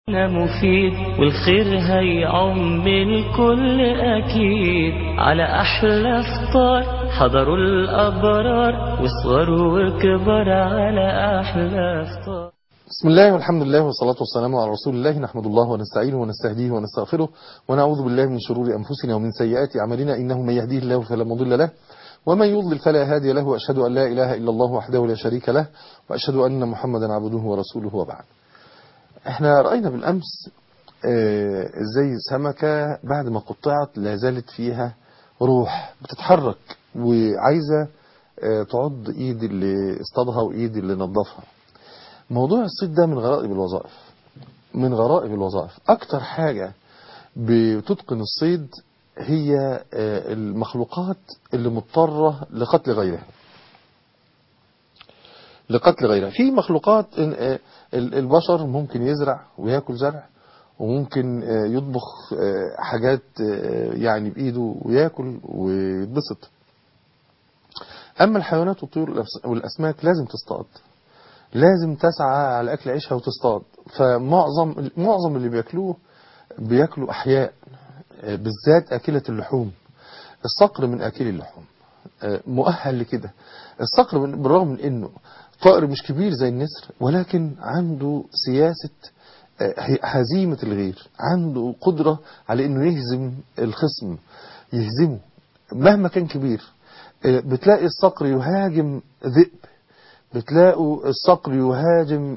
مفيد والخير هيعم الكل أكيد على أحلى فطار حضروا الأبرار وصغروا وكبر على أحلى فطار بسم الله والحمد لله والصلاة والسلام على رسول الله نحمد الله ونستعينه ونستهديه ونستغفره ونعوذ بالله من شرور أنفسنا ومن سيئات أعمالنا إنه من يهديه الله فلا مضل له ومن يضلل فلا هادي له وأشهد أن لا إله إلا الله وحده لا شريك له وأشهد أن محمدا عبده ورسوله وبعد احنا رأينا بالأمس اه ازاي سمكة بعد ما قطعت لا زالت فيها روح بتتحرك وعايزة اه تعض ايد اللي اصطادها وايد اللي نظفها موضوع الصيد ده من غرائب الوظائف من غرائب الوظائف اكتر حاجة بتتقن الصيد هي اه المخلوقات اللي مضطرة لقتل غيرها لقتل غيرها في مخلوقات البشر ممكن يزرع وياكل زرع وممكن يطبخ حاجات يعني بإيده وياكل ويتبسط أما الحيوانات والطيور والأسماك لازم تصطاد لازم تسعى على أكل عيشها وتصطاد فمعظم معظم اللي بياكلوه بياكلوا أحياء بالذات أكلة اللحوم الصقر من أكل اللحوم مؤهل لكده الصقر بالرغم من أنه طائر مش كبير زي النسر ولكن عنده سياسة هزيمة الغير عنده قدرة على انه يهزم الخصم يهزمه مهما كان كبير بتلاقي الصقر يهاجم ذئب بتلاقوا الصقر يهاجم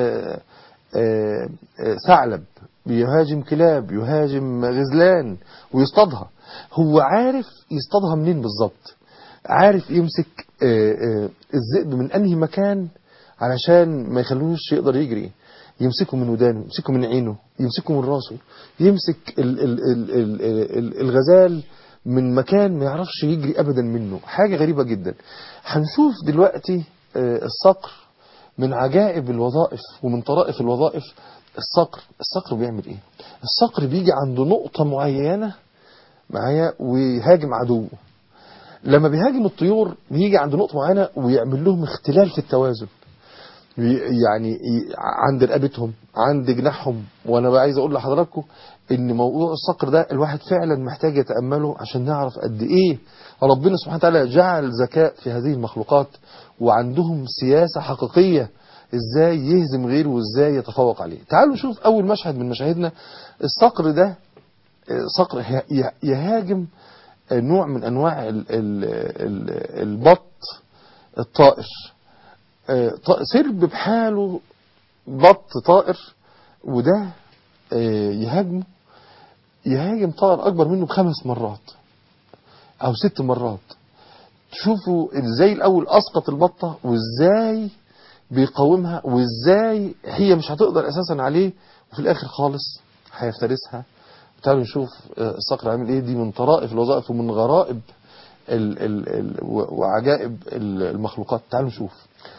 ثعلب بيهاجم كلاب يهاجم غزلان ويصطادها هو عارف يصطادها منين بالظبط عارف يمسك الذئب من انهي مكان علشان ما يخلوش يقدر يجري يمسكه من ودانه يمسكه من عينه يمسكه من راسه يمسك ال ال ال ال ال الغزال من مكان ما يعرفش يجري ابدا منه حاجة غريبة جدا هنشوف دلوقتي الصقر من عجائب الوظائف ومن طرائف الوظائف الصقر الصقر بيعمل ايه الصقر بيجي عند نقطة معينة معايا ويهاجم عدوه لما بيهاجم الطيور بيجي عند نقطة معينة ويعمل لهم اختلال في التوازن يعني عند رقبتهم عند جناحهم وانا بقى عايز اقول لحضراتكم ان موضوع الصقر ده الواحد فعلا محتاج يتأمله عشان نعرف قد ايه ربنا سبحانه وتعالى جعل ذكاء في هذه المخلوقات وعندهم سياسة حقيقية ازاي يهزم غيره وازاي يتفوق عليه تعالوا نشوف اول مشهد من مشاهدنا الصقر ده صقر يهاجم نوع من انواع ال ال ال البط الطائر سرب بحاله بط طائر وده يهاجمه يهاجم طائر اكبر منه بخمس مرات او ست مرات تشوفوا ازاي الاول اسقط البطة وازاي بيقاومها وازاي هي مش هتقدر اساسا عليه وفي الاخر خالص هيفترسها تعالوا نشوف الصقر عامل ايه دي من طرائف الوظائف ومن غرائب ال ال ال وعجائب المخلوقات تعالوا نشوف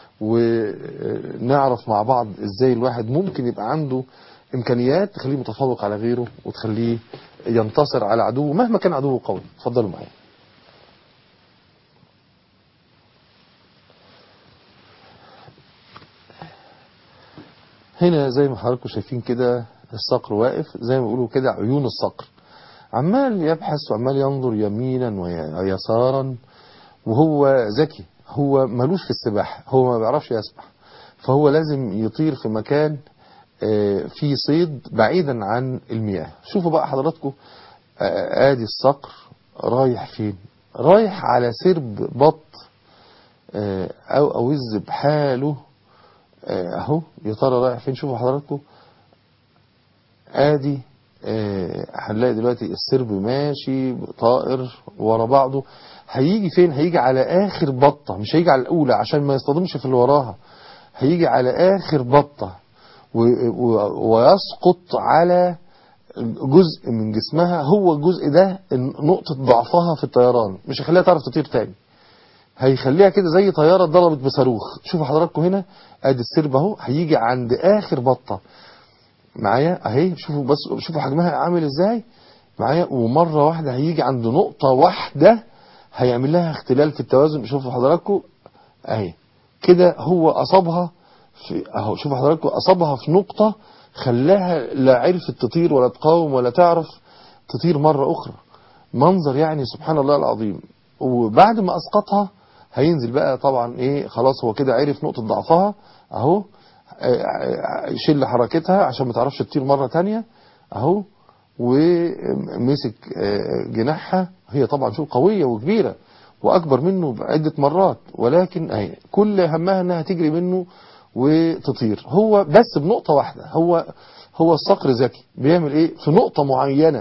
ونعرف مع بعض ازاي الواحد ممكن يبقى عنده امكانيات تخليه متفوق على غيره وتخليه ينتصر على عدوه مهما كان عدوه قوي اتفضلوا معايا هنا زي ما حضراتكم شايفين كده الصقر واقف زي ما بيقولوا كده عيون الصقر عمال يبحث وعمال ينظر يمينا ويسارا وهو ذكي هو ملوش في السباحة هو ما بيعرفش يسبح فهو لازم يطير في مكان فيه صيد بعيدا عن المياه شوفوا بقى حضراتكم ادي الصقر رايح فين رايح على سرب بط او اوز بحاله اهو يا ترى رايح فين شوفوا حضراتكم ادي هنلاقي دلوقتي السرب ماشي طائر ورا بعضه هيجي فين هيجي على اخر بطة مش هيجي على الاولى عشان ما يصطدمش في اللي وراها هيجي على اخر بطة ويسقط على جزء من جسمها هو الجزء ده نقطة ضعفها في الطيران مش هيخليها تعرف تطير تاني هيخليها كده زي طيارة ضربت بصاروخ شوفوا حضراتكم هنا ادي السرب اهو هيجي عند اخر بطة معايا اهي شوفوا بس شوفوا حجمها عامل ازاي معايا ومرة واحدة هيجي عند نقطة واحدة هيعمل لها اختلال في التوازن شوفوا حضراتكم اهي كده هو اصابها في اهو شوفوا حضراتكم اصابها في نقطة خلاها لا عرفت تطير ولا تقاوم ولا تعرف تطير مرة أخرى منظر يعني سبحان الله العظيم وبعد ما أسقطها هينزل بقى طبعا إيه خلاص هو كده عرف نقطة ضعفها أهو شل حركتها عشان ما تعرفش تطير مرة تانية أهو ومسك جناحها هي طبعا شوف قوية وكبيرة وأكبر منه بعدة مرات ولكن أهي كل همها أنها تجري منه وتطير هو بس بنقطة واحدة هو هو الصقر ذكي بيعمل ايه في نقطة معينة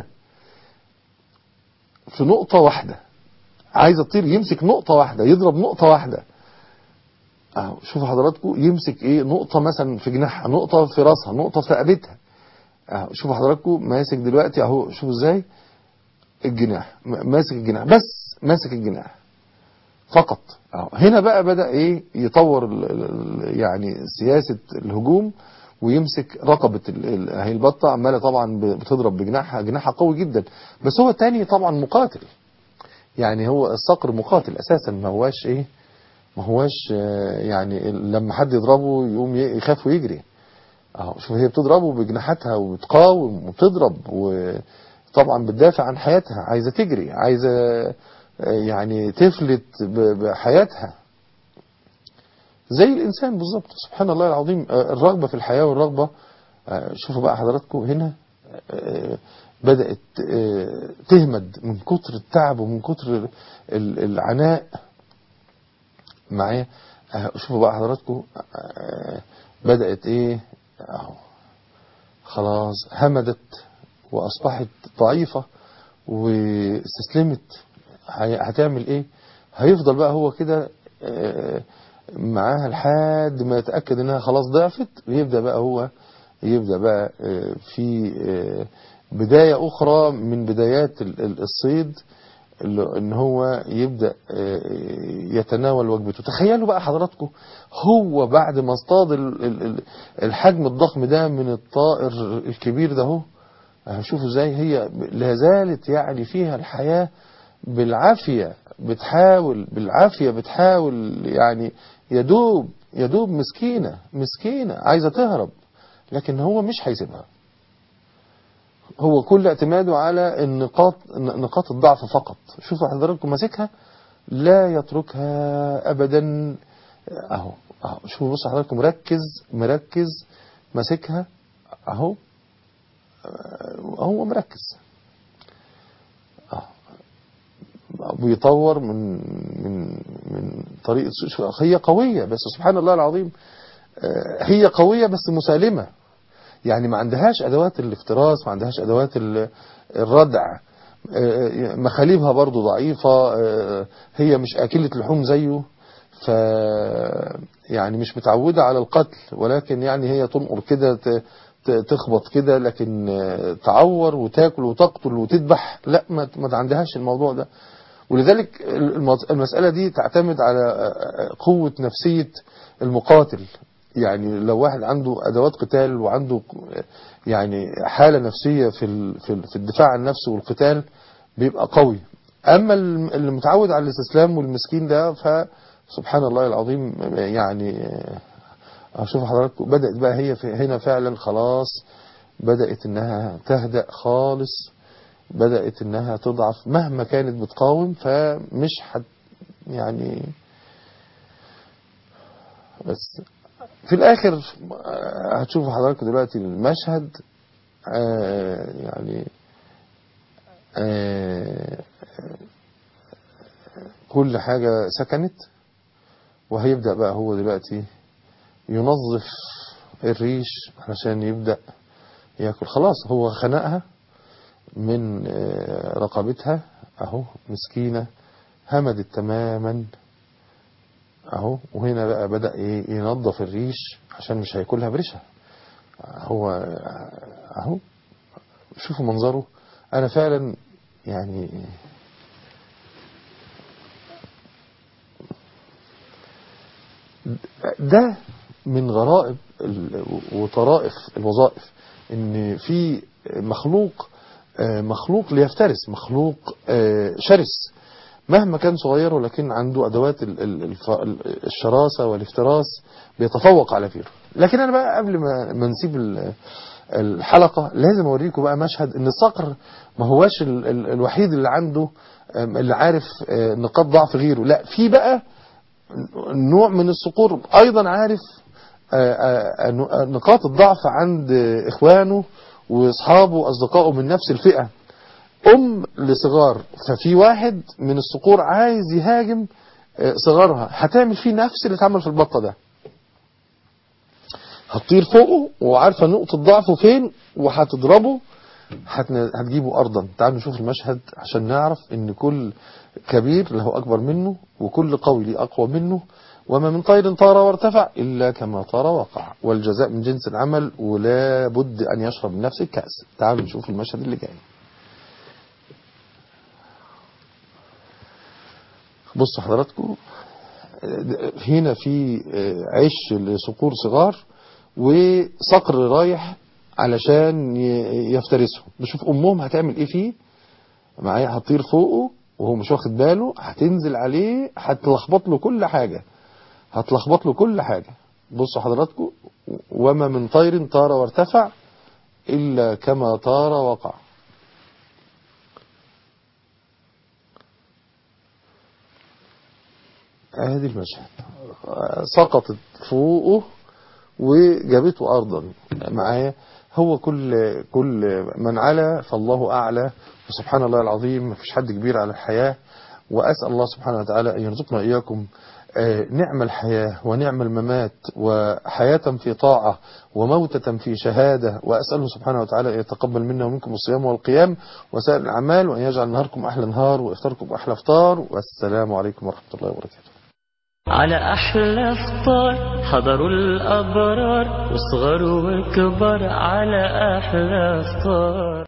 في نقطة واحدة عايز تطير يمسك نقطة واحدة يضرب نقطة واحدة اهو شوفوا حضراتكم يمسك ايه نقطة مثلا في جناحها نقطة في راسها نقطة في رقبتها اهو شوفوا حضراتكم ماسك دلوقتي اهو شوفوا ازاي الجناح ماسك الجناح بس ماسك الجناح فقط اهو هنا بقى بدأ ايه يطور ال ال يعني سياسة الهجوم ويمسك رقبة هي البطة عمالة طبعا بتضرب بجناحها جناحها قوي جدا بس هو التاني طبعا مقاتل يعني هو الصقر مقاتل اساسا ما هواش ايه ما هواش يعني لما حد يضربه يقوم يخاف ويجري اهو شوف هي بتضربه بجناحاتها وبتقاوم وبتضرب وطبعا بتدافع عن حياتها عايزة تجري عايزة يعني تفلت بحياتها زي الإنسان بالظبط سبحان الله العظيم الرغبة في الحياة والرغبة شوفوا بقى حضراتكم هنا بدأت تهمد من كتر التعب ومن كتر العناء معايا شوفوا بقى حضراتكم بدأت ايه اهو خلاص همدت واصبحت ضعيفة واستسلمت هتعمل ايه هيفضل بقى هو كده معاها لحد ما يتأكد انها خلاص ضعفت ويبدأ بقى هو يبدأ بقى في بداية اخرى من بدايات الصيد ان هو يبدأ يتناول وجبته تخيلوا بقى حضراتكم هو بعد ما اصطاد الحجم الضخم ده من الطائر الكبير ده هو شوفوا ازاي هي لا زالت يعني فيها الحياة بالعافية بتحاول بالعافية بتحاول يعني يدوب يدوب مسكينة مسكينة عايزة تهرب لكن هو مش هيسيبها هو كل اعتماده على النقاط نقاط الضعف فقط شوفوا حضراتكم ماسكها لا يتركها ابدا اهو اهو شوفوا بصوا حضراتكم مركز مركز ماسكها اهو هو مركز اهو بيطور من من من طريقه هي قويه بس سبحان الله العظيم هي قويه بس مسالمه يعني ما عندهاش ادوات الافتراس ما عندهاش ادوات الردع مخاليبها برضو ضعيفة هي مش اكلة لحوم زيه ف يعني مش متعودة على القتل ولكن يعني هي تنقر كده تخبط كده لكن تعور وتاكل وتقتل وتذبح لا ما عندهاش الموضوع ده ولذلك المسألة دي تعتمد على قوة نفسية المقاتل يعني لو واحد عنده ادوات قتال وعنده يعني حالة نفسية في في الدفاع عن نفسه والقتال بيبقى قوي اما اللي متعود على الاستسلام والمسكين ده فسبحان الله العظيم يعني اشوف حضراتكم بدأت بقى هي هنا فعلا خلاص بدأت انها تهدأ خالص بدأت انها تضعف مهما كانت بتقاوم فمش حد يعني بس في الاخر هتشوفوا حضراتكم دلوقتي المشهد آه يعني آه كل حاجة سكنت وهيبدأ بقى هو دلوقتي ينظف الريش علشان يبدأ ياكل خلاص هو خنقها من آه رقبتها اهو مسكينة همدت تماما اهو وهنا بقى بدأ ايه ينظف الريش عشان مش هياكلها بريشها هو اهو شوفوا منظره انا فعلا يعني ده من غرائب وطرائف الوظائف ان في مخلوق مخلوق ليفترس مخلوق شرس مهما كان صغير ولكن عنده أدوات الشراسة والافتراس بيتفوق على غيره لكن أنا بقى قبل ما, ما نسيب الحلقة لازم اوريكم بقى مشهد ان الصقر ما هواش ال ال الوحيد اللي عنده آم، اللي عارف آه، نقاط ضعف غيره لا في بقى نوع من الصقور ايضا عارف آه، آه، آه، نقاط الضعف عند آه، اخوانه واصحابه واصدقائه من نفس الفئة ام لصغار ففي واحد من الصقور عايز يهاجم آه، صغارها هتعمل فيه نفس اللي اتعمل في البطة ده هتطير فوقه وعارفة نقطة ضعفه فين وهتضربه هتن- هتجيبه أرضا تعالوا نشوف المشهد عشان نعرف ان كل كبير له أكبر منه وكل قوي له أقوى منه وما من طير طار وارتفع إلا كما طار وقع والجزاء من جنس العمل ولا بد أن يشرب من نفس الكأس تعالوا نشوف المشهد اللي جاي بصوا حضراتكم هنا في عش لصقور صغار وصقر رايح علشان ي- يفترسه نشوف امهم هتعمل ايه فيه معايا هتطير فوقه وهو مش واخد باله هتنزل عليه هتلخبط له كل حاجة هتلخبط له كل حاجة بصوا حضراتكم وما من طير طار وارتفع إلا كما طار وقع ادي المشهد سقطت فوقه وجابته ارضا معايا هو كل كل من علا فالله اعلى وسبحان الله العظيم مفيش حد كبير على الحياه واسال الله سبحانه وتعالى ان يرزقنا اياكم آه، نعم الحياة ونعم الممات وحياة في طاعة وموتة في شهادة وأسأله سبحانه وتعالى أن يتقبل منا ومنكم الصيام والقيام وسائر الأعمال وأن يجعل نهاركم أحلى نهار وإفطاركم أحلى إفطار والسلام عليكم ورحمة الله وبركاته على أحلى فطار حضروا الأبرار وصغروا وكبار على أحلى فطار